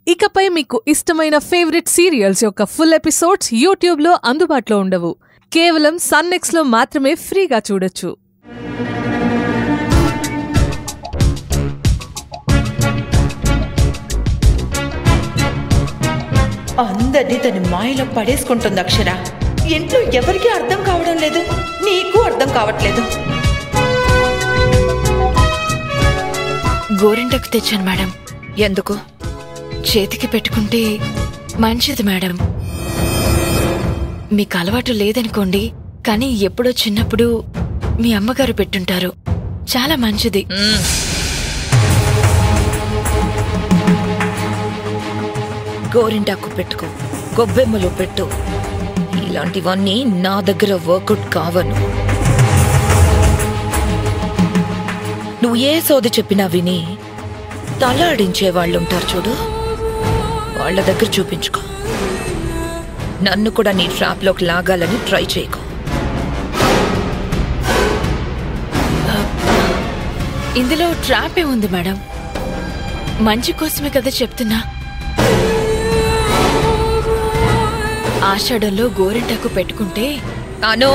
ఇకపై మీకు ఇష్టమైన ఫేవరెట్ సీరియల్స్ యొక్క ఫుల్ ఎపిసోడ్స్ యూట్యూబ్లో అందుబాటులో ఉండవు కేవలం సన్నెక్స్లో మాత్రమే ఫ్రీగా చూడొచ్చు అందరినీ తన మాయలో పడేసుకుంటుంది అక్షర ఇంట్లో ఎవరికీ అర్థం కావడం లేదు నీకు అర్థం కావట్లేదు గోరింటకు తెచ్చాను మేడం ఎందుకు చేతికి పెట్టుకుంటే మంచిది మేడం మీకు అలవాటు లేదనుకోండి కానీ ఎప్పుడో చిన్నప్పుడు మీ అమ్మగారు పెట్టుంటారు చాలా మంచిది గోరింటాకు పెట్టుకో గొబ్బెమ్మలో పెట్టు ఇలాంటివన్నీ నా దగ్గర వర్కౌట్ కావను నువ్వు ఏ సోది చెప్పినా విని తలాడించే వాళ్ళుంటారు చూడు వాళ్ళ దగ్గర చూపించుకో నన్ను కూడా నీ ట్రాప్లోకి లాగాలని ట్రై చేయకు ఇందులో ట్రాపే ఉంది మేడం మంచి కోసమే కదా చెప్తున్నా ఆషాఢంలో గోరింటాకు పెట్టుకుంటే అను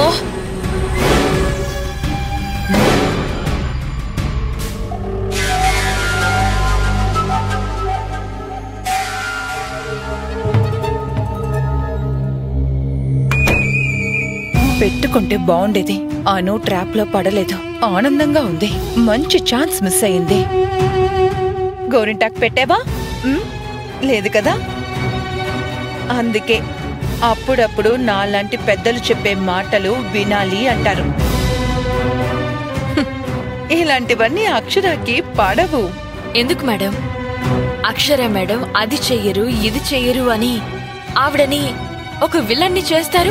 పెట్టుకుంటే బాగుండేది అను ట్రాప్ లో పడలేదు ఆనందంగా ఉంది మంచి ఛాన్స్ మిస్ అయింది గోరింటాక్ పెట్టావా ఉమ్, లేదు కదా అందుకే అప్పుడప్పుడు నాలాంటి పెద్దలు చెప్పే మాటలు వినాలి అంటారు హ్మ్, ఇలాంటివన్నీ అక్షరాకి పడవు ఎందుకు మేడం అక్షర మేడం అది చెయ్యరు ఇది చెయ్యరు అని ఆవిడని ఒక విలన్ని చేస్తారు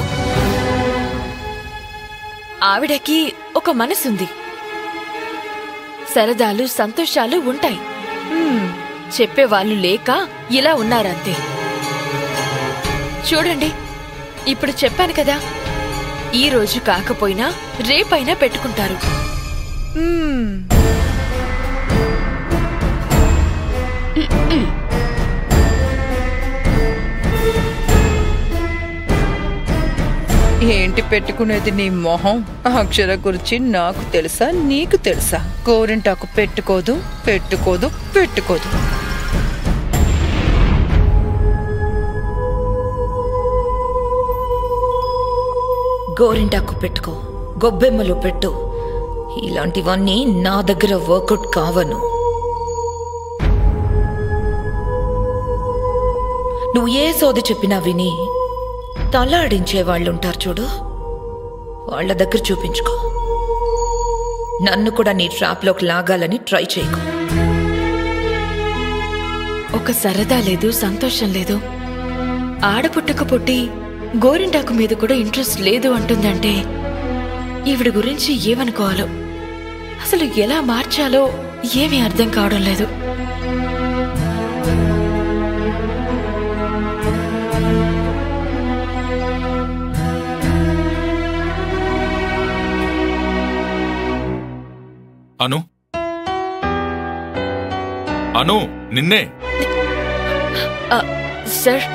ఆవిడకి ఒక మనసుంది సరదాలు సంతోషాలు ఉంటాయి హ్మ్, చెప్పేవాళ్ళు లేక ఇలా ఉన్నారంతే చూడండి ఇప్పుడు చెప్పాను కదా ఈ రోజు కాకపోయినా రేపైనా పెట్టుకుంటారు హ్మ్. ఏంటి పెట్టుకునేది నీ మొహం అక్షర గురించి నాకు తెలుసా నీకు తెలుసా గోరింటాకు పెట్టుకోదు పెట్టుకోదు పెట్టుకోదు గోరింటాకు పెట్టుకో గొబ్బెమ్మలో పెట్టు ఇలాంటివన్నీ నా దగ్గర వర్కౌట్ కావను నువ్వు ఏ సోది చెప్పినా విని తలాడించే వాళ్ళుంటారు చూడు వాళ్ళ దగ్గర చూపించుకో నన్ను కూడా నీ ట్రాప్లోకి లాగాలని ట్రై చేయకు ఒక సరదా లేదు సంతోషం లేదు ఆడపుట్టక పుట్టి గోరింటాకు మీద కూడా ఇంట్రెస్ట్ లేదు అంటుందంటే ఈవిడ గురించి ఏమనుకోవాలో అసలు ఎలా మార్చాలో ఏమీ అర్థం కావడం లేదు అను అను నిన్నే ఆ, సార్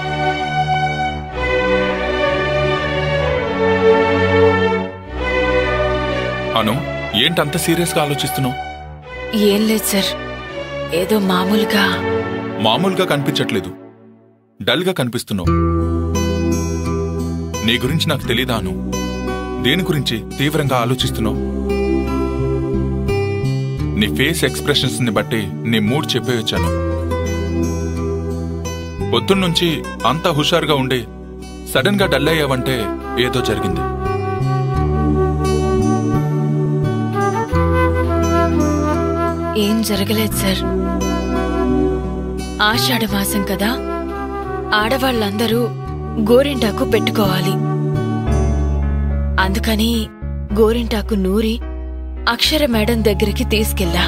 అను ఏంటంత సీరియస్ గా ఆలోచిస్తున్నావు ఏం లేదు సార్ ఏదో మామూలుగా మామూలుగా కనిపించట్లేదు డల్ గా కనిపిస్తున్నావు నీ గురించి నాకు తెలీదా అను దేని గురించి తీవ్రంగా ఆలోచిస్తున్నావు నీ ఫేస్ ఎక్స్ప్రెషన్స్ ని బట్టి నీ మూడ్ చెప్పేయొచ్చాను పొద్దున్నుంచి అంత హుషారుగా ఉండి సడన్ గా డల్ అయ్యావంటే ఏదో జరిగింది ఏం జరగలేదు సార్ ఆషాఢ మాసం కదా ఆడవాళ్ళందరూ గోరింటాకు పెట్టుకోవాలి అందుకని గోరింటాకు నూరి అక్షర మేడం దగ్గరికి తీసుకెళ్ళా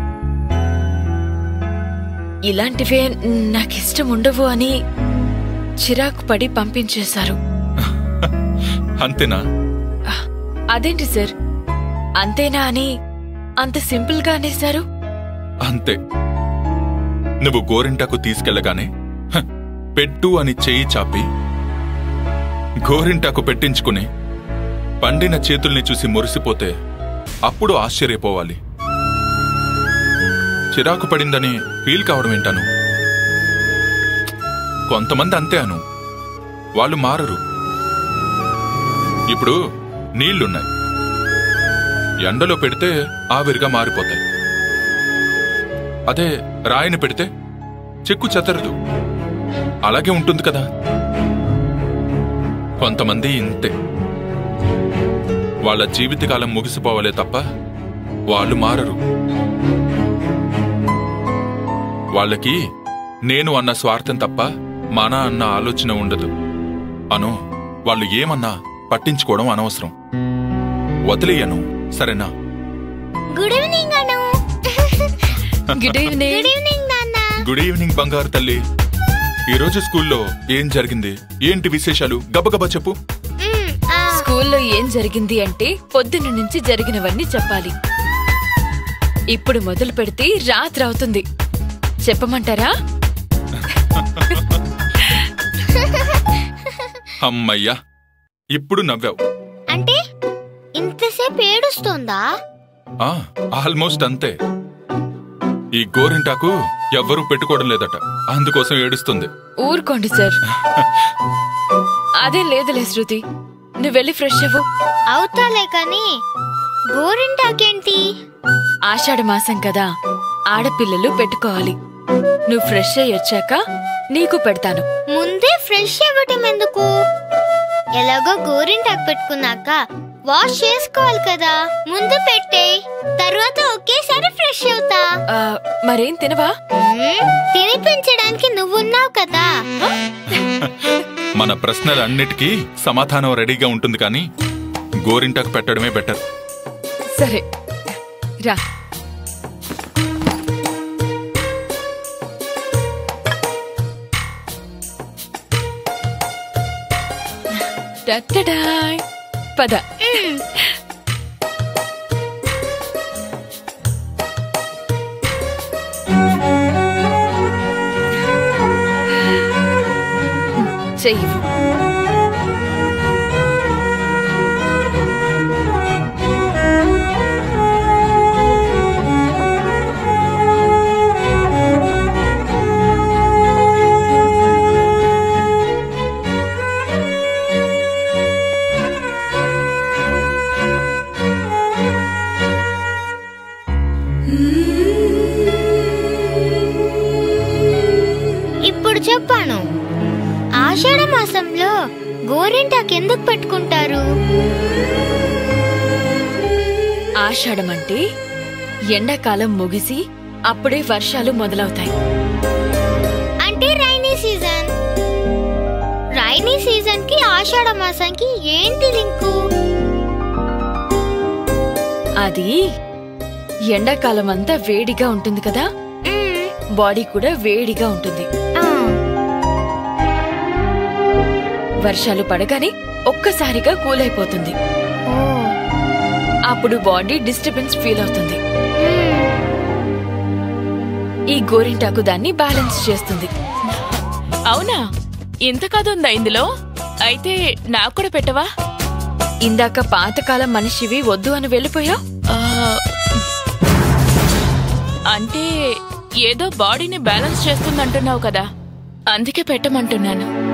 ఇలాంటివే నాకిష్టం ఉండవు అని చిరాకు పడి పంపించేశారు అంతేనా అదేంటి సార్ అంతేనా అని అంత సింపుల్గా అనేశారు అంతే నువ్వు గోరింటాకు తీసుకెళ్లగానే హ, పెట్టు అని చేయి చాపి గోరింటాకు పెట్టించుకుని పండిన చేతుల్ని చూసి మురిసిపోతే అప్పుడు ఆశ్చర్యపోవాలి చిరాకు పడిందని ఫీల్ కావడం ఏంటను కొంతమంది అంతే అను వాళ్ళు మారరు ఇప్పుడు నీళ్లున్నాయి ఎండలో పెడితే ఆవిరిగా మారిపోతాయి అదే రాయిని పెడితే చెక్కు చెదరదు అలాగే ఉంటుంది కదా కొంతమంది ఇంతే వాళ్ళ జీవితకాలం ముగిసిపోవాలే తప్ప వాళ్ళు మారరు వాళ్ళకి నేను అన్న స్వార్థం తప్ప మన అన్న ఆలోచన ఉండదు అను వాళ్ళు ఏమన్నా పట్టించుకోవడం అనవసరం వదిలేయను సరేనా good evening Anu good evening good evening నాన్న గుడ్ ఈవినింగ్ బంగారు తల్లి ఈరోజు స్కూల్లో ఏం జరిగింది ఏంటి విశేషాలు గబగబా చెప్పు మ్మ్, ఆ, స్కూల్లో ఏం జరిగింది అంటే పొద్దున్న నుంచి జరిగినవన్నీ చెప్పాలి ఇప్పుడు మొదలు పెడితే రాత్రి అవుతుంది చెప్పమంటారా అమ్మయ్యా ఇప్పుడు నవ్వావు అంటే ఇంతసేపు ఏడుస్తుందా ఆ ఆల్మోస్ట్ అంతే ఈ గోరింటాకు ఎవ్వరూ పెట్టుకోవడం లేదట అందుకోసం ఏడుస్తుంది ఊరుకోండి సార్ అదేం లేదులే శృతి నువ్వు వెళ్ళి ఫ్రెష్ అవ్వు అవుతాలే కానీ గోరింటాకేంటి ఆషాఢ మాసం కదా ఆడపిల్లలు పెట్టుకోవాలి నువ్వు ఫ్రెష్ అయ్యి వచ్చాక నీకు పెడతాను ముందే ఫ్రెష్ అవ్వటం ఎందుకు ఎలాగో గోరింటాకు పెట్టుకున్నాక వాష్ చేసుకోవాలి కదా ముందు పెట్టే తర్వాత ఒకేసారి ఫ్రెష్ అవుతా ఆ, మరేం తినవా మ్మ్, తినిపించడానికి నువ్వున్నావు కదా మన ప్రశ్నలన్నిటికీ సమాధానం రెడీగా ఉంటుంది కానీ గోరింటాకు పెట్టడమే బెటర్ సరే రా టట్టడాయ్. పద చెయ్యి ఇప్పుడు చెప్పాను ఆషాఢ మాసంలో గోరింటాకు ఎందుకు పెట్టుకుంటారు ఆషాఢం అంటే ఎండాకాలం ముగిసి అప్పుడే వర్షాలు మొదలవుతాయి అంటే రైనీ సీజన్ రైనీ సీజన్ కి ఆషాఢ మాసానికి ఏంటి లింకు అది ఎండాకాలం అంతా వేడిగా ఉంటుంది కదా మ్మ్, బాడీ కూడా వేడిగా ఉంటుంది ఆ, వర్షాలు పడగానే ఒక్కసారిగా కూల్ అయిపోతుంది ఓ, అప్పుడు బాడీ డిస్టర్బెన్స్ ఫీల్ అవుతుంది మ్మ్. ఈ గోరింటాకు దాన్ని బ్యాలెన్స్ చేస్తుంది అవునా ఇంత కథ ఉందా ఇందులో అయితే నాకు కూడా పెట్టవా ఇందాక పాతకాలం మనిషివి వద్దు అని వెళ్ళిపోయా ఆ, అంటే ఏదో బాడీని బ్యాలెన్స్ చేస్తుందంటున్నావు కదా అందుకే పెట్టమంటున్నాను